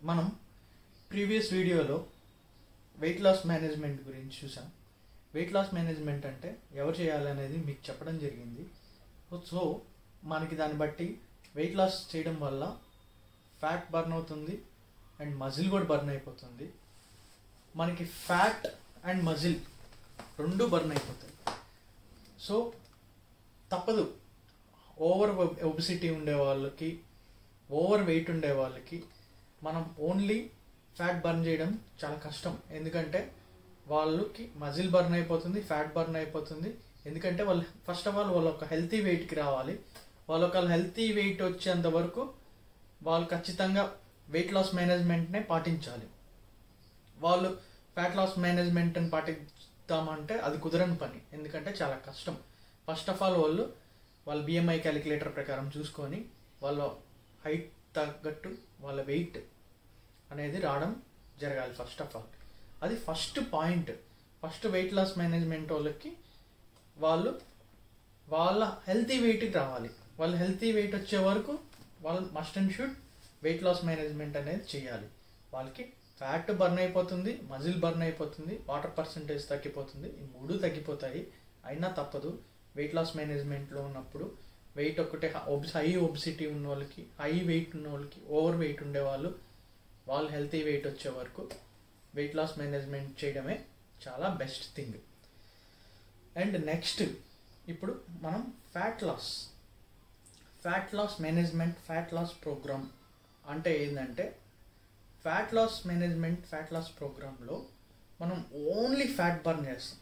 మనం ప్రీవియస్ వీడియోలో wait loss management గురించి చూసాం వెయిట్ లాస్ మేనేజ్మెంట్ అంటే ఎవరు చేయాలనేది మీకు చెప్పడం జరిగింది సో మనకి దాన్ని బట్టి వెయిట్ లాస్ చేయడం వల్ల ఫ్యాట్ బర్న్ అవుతుంది అండ్ మజిల్ కూడా బర్న్ అయిపోతుంది మనకి ఫ్యాట్ అండ్ మజిల్ రెండు బర్న్ అయిపోతాయి సో తప్పదు ఓవర్ ఒబిసిటీ ఉండే వాళ్ళకి ఓవర్ వెయిట్ ఉండే వాళ్ళకి మనం ఓన్లీ ఫ్యాట్ బర్న్ చేయడం చాలా కష్టం ఎందుకంటే వాళ్ళకి మజిల్ బర్న్ అయిపోతుంది ఫ్యాట్ బర్న్ అయిపోతుంది ఎందుకంటే వాళ్ళు ఫస్ట్ ఆఫ్ ఆల్ వాళ్ళు ఒక హెల్తీ వెయిట్కి రావాలి వాళ్ళు ఒక హెల్తీ వెయిట్ వచ్చేంత వరకు వాళ్ళు ఖచ్చితంగా వెయిట్ లాస్ మేనేజ్మెంట్నే పాటించాలి వాళ్ళు ఫ్యాట్ లాస్ మేనేజ్మెంట్ని పాటిద్దామంటే అది కుదరని పని ఎందుకంటే చాలా కష్టం ఫస్ట్ ఆఫ్ ఆల్ వాళ్ళు వాళ్ళ బిఎంఐ క్యాలిక్యులేటర్ ప్రకారం చూసుకొని వాళ్ళ హైట్ తగ్గట్టు వాళ్ళ వెయిట్ అనేది రావడం జరగాలి ఫస్ట్ ఆఫ్ ఆల్ అది first point first weight loss management వాళ్ళకి వాళ్ళు వాళ్ళ హెల్తీ వెయిట్కి రావాలి వాళ్ళ హెల్తీ వెయిట్ వచ్చే వరకు వాళ్ళు must and should weight loss management అనేది చేయాలి వాళ్ళకి ఫ్యాట్ బర్న్ అయిపోతుంది మజిల్ బర్న్ అయిపోతుంది వాటర్ పర్సంటేజ్ తగ్గిపోతుంది ఈ మూడు తగ్గిపోతాయి అయినా తప్పదు వెయిట్ లాస్ మేనేజ్మెంట్లో ఉన్నప్పుడు వెయిట్ ఒకటే హై ఒబిసిటీ ఉన్న వాళ్ళకి హై వెయిట్ ఉన్న వాళ్ళకి ఓవర్ వెయిట్ ఉండేవాళ్ళు వాళ్ళు హెల్తీ వెయిట్ వచ్చే వరకు వెయిట్ లాస్ మేనేజ్మెంట్ చేయడమే చాలా బెస్ట్ థింగ్ అండ్ నెక్స్ట్ ఇప్పుడు మనం fat loss fat loss management fat loss program అంటే ఏంటంటే fat loss management fat loss ప్రోగ్రాంలో మనం ఓన్లీ ఫ్యాట్ బర్న్ చేస్తాం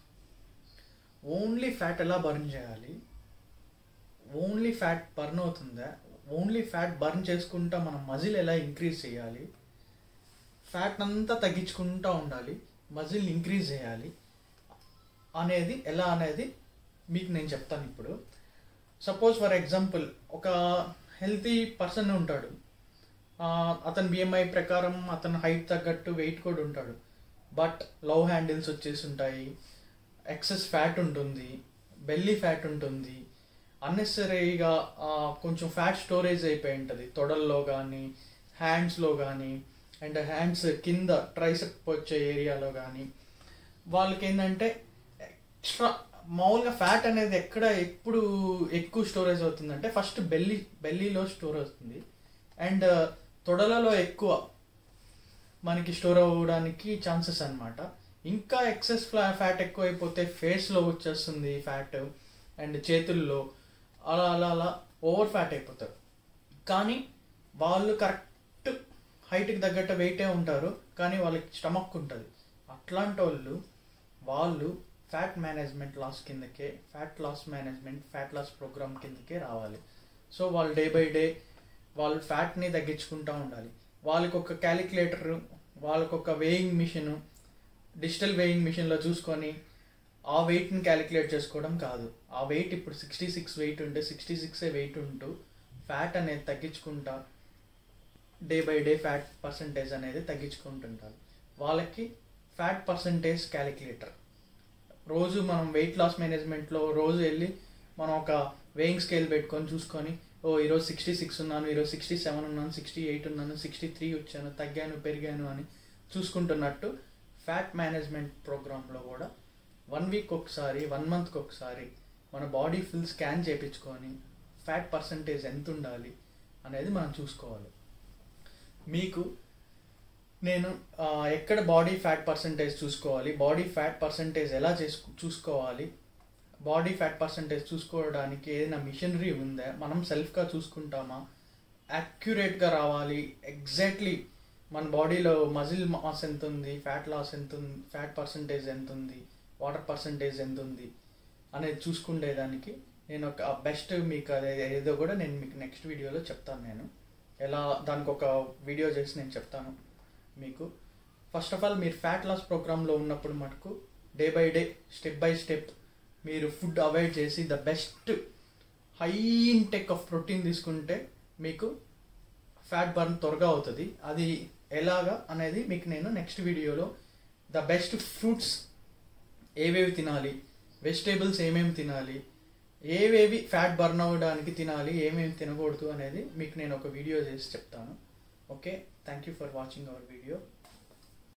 ఓన్లీ ఫ్యాట్ ఎలా బర్న్ చేయాలి ఓన్లీ ఫ్యాట్ బర్న్ అవుతుందా ఓన్లీ ఫ్యాట్ బర్న్ చేసుకుంటా మనం మజిల్ ఎలా ఇంక్రీజ్ చేయాలి ఫ్యాట్ అంతా తగ్గించుకుంటూ ఉండాలి మజిల్ ఇంక్రీజ్ చేయాలి అనేది ఎలా అనేది మీకు నేను చెప్తాను ఇప్పుడు సపోజ్ ఫర్ ఎగ్జాంపుల్ ఒక హెల్తీ పర్సన్ ఉంటాడు అతని బిఎంఐ ప్రకారం అతని హైట్ తగ్గట్టు వెయిట్ కూడా ఉంటాడు బట్ లవ్ హ్యాండిల్స్ వచ్చేసి ఉంటాయి ఎక్సెస్ ఫ్యాట్ ఉంటుంది బెల్లీ ఫ్యాట్ ఉంటుంది అన్నెసరీగా కొంచెం ఫ్యాట్ స్టోరేజ్ అయిపోయి ఉంటుంది తొడల్లో కానీ హ్యాండ్స్లో కానీ అండ్ హ్యాండ్స్ కింద ట్రైసెప్ వచ్చే ఏరియాలో కానీ వాళ్ళకి ఏంటంటే ఎక్స్ట్రా మామూలుగా ఫ్యాట్ అనేది ఎక్కడ ఎప్పుడు ఎక్కువ స్టోరేజ్ అవుతుందంటే ఫస్ట్ బెల్లీ బెల్లీలో స్టోర్ అవుతుంది అండ్ తొడలలో ఎక్కువ మనకి స్టోర్ అవ్వడానికి ఛాన్సెస్ అనమాట ఇంకా ఎక్సెస్ ఫ్యాట్ ఎక్కువ అయిపోతే ఫేస్లో వచ్చేస్తుంది ఫ్యాట్ అండ్ చేతుల్లో అలా అలా అలా ఓవర్ ఫ్యాట్ అయిపోతారు కానీ వాళ్ళు కరెక్ట్ హైట్కి తగ్గట్టు వెయిటే ఉంటారు కానీ వాళ్ళకి స్టమక్ ఉంటుంది అట్లాంటి వాళ్ళు వాళ్ళు ఫ్యాట్ మేనేజ్మెంట్ లాస్ కిందకే fat loss management fat loss program కిందకే రావాలి సో వాళ్ళు డే బై డే వాళ్ళు ఫ్యాట్ని తగ్గించుకుంటూ ఉండాలి వాళ్ళకి ఒక క్యాలిక్యులేటర్ వాళ్ళకి ఒక వేయింగ్ మిషన్ డిజిటల్ వేయింగ్ మిషన్లో చూసుకొని ఆ వెయిట్ని క్యాలిక్యులేట్ చేసుకోవడం కాదు ఆ వెయిట్ ఇప్పుడు సిక్స్టీ సిక్స్ వెయిట్ ఉంటే సిక్స్టీ సిక్సే వెయిట్ ఉంటూ ఫ్యాట్ అనేది తగ్గించుకుంటా day by day fat percentage అనేది తగ్గించుకుంటుంటారు వాళ్ళకి ఫ్యాట్ పర్సంటేజ్ క్యాలిక్యులేటర్ రోజు మనం వెయిట్ లాస్ మేనేజ్మెంట్లో రోజు వెళ్ళి మనం ఒక వెయింగ్ స్కేల్ పెట్టుకొని చూసుకొని ఓ ఈరోజు సిక్స్టీ సిక్స్ ఉన్నాను ఈరోజు సిక్స్టీ సెవెన్ ఉన్నాను సిక్స్టీ ఎయిట్ ఉన్నాను సిక్స్టీ త్రీ వచ్చాను తగ్గాను పెరిగాను అని చూసుకుంటున్నట్టు ఫ్యాట్ మేనేజ్మెంట్ ప్రోగ్రాంలో కూడా వన్ వీక్ ఒకసారి వన్ మంత్కి ఒకసారి మన బాడీ ఫుల్ స్కాన్ చేయించుకొని ఫ్యాట్ పర్సంటేజ్ ఎంత ఉండాలి అనేది మనం చూసుకోవాలి మీకు నేను ఎక్కడ బాడీ ఫ్యాట్ పర్సంటేజ్ చూసుకోవాలి బాడీ ఫ్యాట్ పర్సంటేజ్ ఎలా చేసుకు చూసుకోవాలి బాడీ ఫ్యాట్ పర్సంటేజ్ చూసుకోవడానికి ఏదైనా మిషనరీ ఉందా మనం సెల్ఫ్గా చూసుకుంటామా యాక్యురేట్గా రావాలి ఎగ్జాక్ట్లీ మన బాడీలో మజిల్ మాస్ ఎంత ఉంది ఫ్యాట్ లాస్ ఎంత ఉంది ఫ్యాట్ పర్సంటేజ్ ఎంత ఉంది వాటర్ పర్సంటేజ్ ఎంత ఉంది అనేది చూసుకునేదానికి నేను ఒక బెస్ట్ మీకు అదే ఏదో కూడా నేను మీకు నెక్స్ట్ వీడియోలో చెప్తాను నేను ఎలా దానికి ఒక వీడియో చేసి నేను చెప్తాను మీకు ఫస్ట్ ఆఫ్ ఆల్ మీరు ఫ్యాట్ లాస్ ప్రోగ్రాంలో ఉన్నప్పుడు మటుకు day by day step by step మీరు ఫుడ్ అవాయిడ్ చేసి the best high intake of protein తీసుకుంటే మీకు ఫ్యాట్ బర్న్ త్వరగా అవుతుంది అది ఎలాగా అనేది మీకు నేను నెక్స్ట్ వీడియోలో ద బెస్ట్ ఫ్రూట్స్ ఏవేవి తినాలి వెజిటేబుల్స్ ఏమేమి తినాలి ఏవేవి ఫ్యాట్ బర్న్ అవ్వడానికి తినాలి ఏమేమి తినకూడదు అనేది మీకు నేను ఒక వీడియో చేసి చెప్తాను okay thank you for watching our video